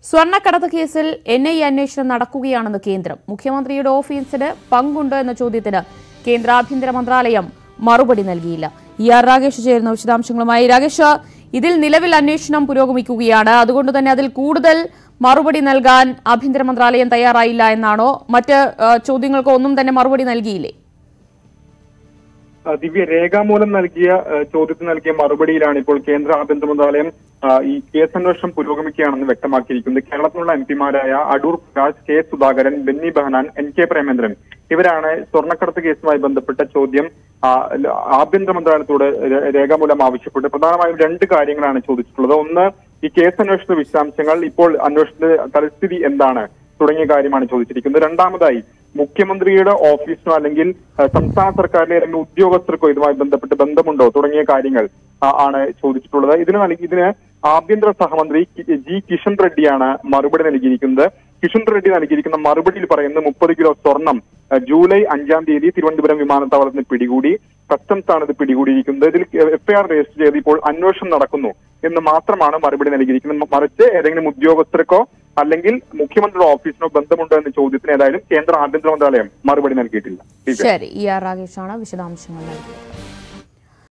സ്വർണ്ണക്കടത്ത് കേസിൽ N I A അന്വേഷണം നടക്കുകയാണെന്ന് കേന്ദ്രം മുഖ്യമന്ത്രിയുടെ ഓഫീസിന് പങ്കുണ്ടോ എന്ന ചോദ്യത്തിന് കേന്ദ്ര ആഭ്യന്തര മന്ത്രാലയം മറുപടി നൽകിയില്ല ഇ ആർ രാകേഷ് ചേരുന്ന വിശദാംശങ്ങളുമായി രാകേഷ് ഇതിൽ നിലവിൽ അന്വേഷണം പുരോഗമിക്കുകയാണ് അതുകൊണ്ട് തന്നെ അതിൽ കൂടുതൽ മറുപടി നൽകാൻ ആഭ്യന്തര മന്ത്രാലയം തയ്യാറായില്ല എന്നാണോ മറ്റ് ആ, ചോദ്യങ്ങൾക്ക് ഒന്നും തന്നെ മറുപടി നൽകിയില്ലേ ആ, ദിവ്യ രേഖാമൂലം നൽകിയ ആ, ചോദ്യത്തിന് നൽകിയ മറുപടിയിലാണ് ഇപ്പോൾ കേന്ദ്ര ആഭ്യന്തര മന്ത്രാലയം ആ, ഈ കേസന്വേഷണം പുരോഗമിക്കുകയാണെന്ന് വ്യക്തമാക്കിയിരിക്കുന്നത് കേരളത്തിലുള്ള എം പിമാരായ അടൂർ പ്രകാശ് കെ സുധാകരൻ ബെന്നി ബെഹനാൻ എൻ കെ പ്രേമേന്ദ്രൻ ഇവരാണ് സ്വർണ്ണക്കടത്ത് കേസുമായി ബന്ധപ്പെട്ട ചോദ്യം ആ, ല- ആഭ്യന്തര മന്ത്രാലയത്തോട് രേ- രേഖാമൂലം ആവശ്യപ്പെട്ട് പ്രധാനമായും രണ്ട് കാര്യങ്ങളാണ് ചോദിച്ചിട്ടുള്ളത് ഒന്ന് ഈ കേസന്വേഷണ വിശദാംശങ്ങൾ ഇപ്പോൾ അന്വേഷണ തലസ്ഥിതി എന്താണ് തുടങ്ങിയ കാര്യമാണ് ചോദിച്ചിരിക്കുന്നത് രണ്ടാമതായി മുഖ്യമന്ത്രിയുടെ ഓഫീസിനോ അല്ലെങ്കിൽ ആ, സംസ്ഥാന സർക്കാരിലെ ഏതെങ്കിലും ഉദ്യോഗസ്ഥർക്കോ ഇതുമായി ബന്ധപ്പെട്ട് ബന്ധമുണ്ടോ തുടങ്ങിയ കാര്യങ്ങൾ ആ, ആണ് ചോദിച്ചിട്ടുള്ളത് ഇതിന് നൽകി ഇതിന് ആഭ്യന്തര സഹമന്ത്രി കി- ജി കിഷൻ റെഡ്ഡിയാണ് മറുപടി നൽകിയിരിക്കുന്നത് കിഷൻ റെഡ്ഡി നൽകിയിരിക്കുന്ന മറുപടിയിൽ പറയുന്നത് മുപ്പത് കിലോ സ്വർണം ആ, ജൂലൈ അഞ്ചാം തീയതി തിരുവനന്തപുരം വിമാനത്താവളത്തിൽ നിന്ന് പിടികൂടി കസ്റ്റംസ് ആണ് ഇത് പിടികൂടിയിരിക്കുന്നത് ഇതിൽ എഫ്ഐആർ രജിസ്റ്റർ ചെയ്ത് ഇപ്പോൾ അന്വേഷണം നടക്കുന്നു എന്ന് മാത്രമാണ് മറുപടി നൽകിയിരിക്കുന്നത് മറിച്ച് ഏതെങ്കിലും ഉദ്യോഗസ്ഥർക്കോ അല്ലെങ്കിൽ മുഖ്യമന്ത്രിയുടെ ഓഫീസിനോ ബന്ധമുണ്ടോ എന്ന ചോദ്യത്തിന് ഏതായാലും കേന്ദ്ര ആഭ്യന്തര മന്ത്രാലയം മറുപടി നൽകിയിട്ടില്ല ദിവ്യ. ശരി ഇ ആർ രാകേഷാണ് വിശദാംശങ്ങൾ നൽകിയത്